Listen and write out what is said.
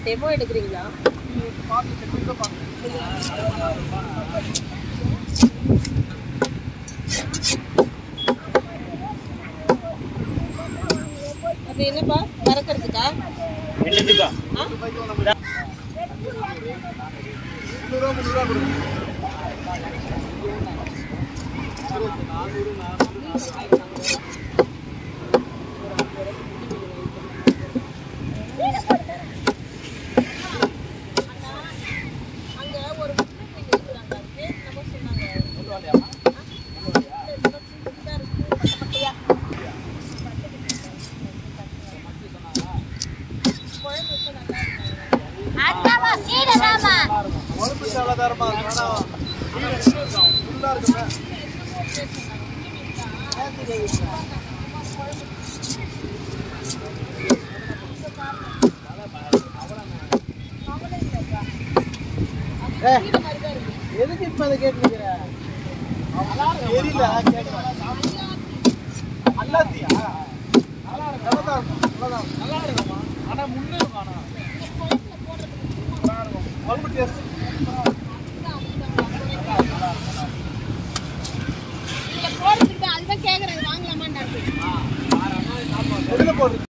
demo எடுக்கிறீங்களா அது என்னப்பா மறக்கிறதுக்கா என்னதுக்கா ஆ அங்க ஒரு முஸ்லிம் வீடு இருக்கிறாங்க அது பேர் என்னமோ சொன்னாங்க குழம்பு வச்சா நல்லா இருக்கும் அண்ணாமா சீடனாமா எதுக்கு இப்ப அதை கேட்டுக்கிற தெரியல கேட்கறேன் அல்லாத்தியா நல்லதா இருக்கும் நல்லதா இருக்கும் நல்லா இருக்குமா ஆனா முன்னே இருக்கும் ஆனா குழம்பு டேஸ்ட் இங்க போறதுக்கு தான் அதுதான் கேக்குறேன் வாங்கலாமான்னு எதுல போடுறது